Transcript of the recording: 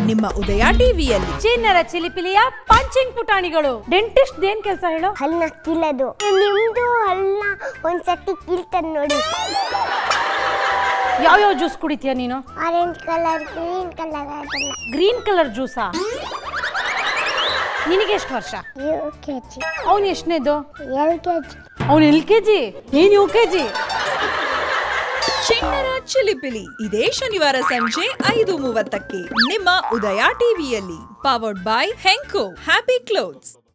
ನಿಮ್ಮ ಉದಯ ಟಿವಿಯಲ್ಲಿ ಚಿನ್ನರ ಚಿಲಿಪಿಲಿಯ punching ಪುಟಾಣಿಗಳು dentist ಏನ್ ಕೆಲಸ ಹೇಳು ಹಲ್ನ ಕೀಳೋದು ನಿಮ್ದು ಹಲ್ನ ಒಂದ್ಸತಿ ಕೀಳ್ತದ ನೋಡಿ ಯಾವ್ಯಾವ ಜ್ಯೂಸ್ ಕುಡಿತೀಯ ನೀನು ಆರೆಂಜ್ ಕಲರ್ ಗ್ರೀನ್ ಕಲರ್ ಅದೆಲ್ಲ ಗ್ರೀನ್ ಕಲರ್ ಜ್ಯೂಸಾ ನಿನಗೆ ಎಷ್ಟು ವರ್ಷ ಯು ಕೆ ಜಿ ಅವನು ಎಷ್ಟನೇದು ಎಲ್ ಕೆ ಜಿ ಅವನು ಎಲ್ ಕೆ ಜಿ ನೀನ್ U K G Chinnara Chilipili ಇದೇ ಶನಿವಾರ ಸಂಜೆ ಐದು ಮೂವತ್ತಕ್ಕೆ ನಿಮ್ಮ ಉದಯ ಟಿವಿಯಲ್ಲಿ powered by Henko happy clothes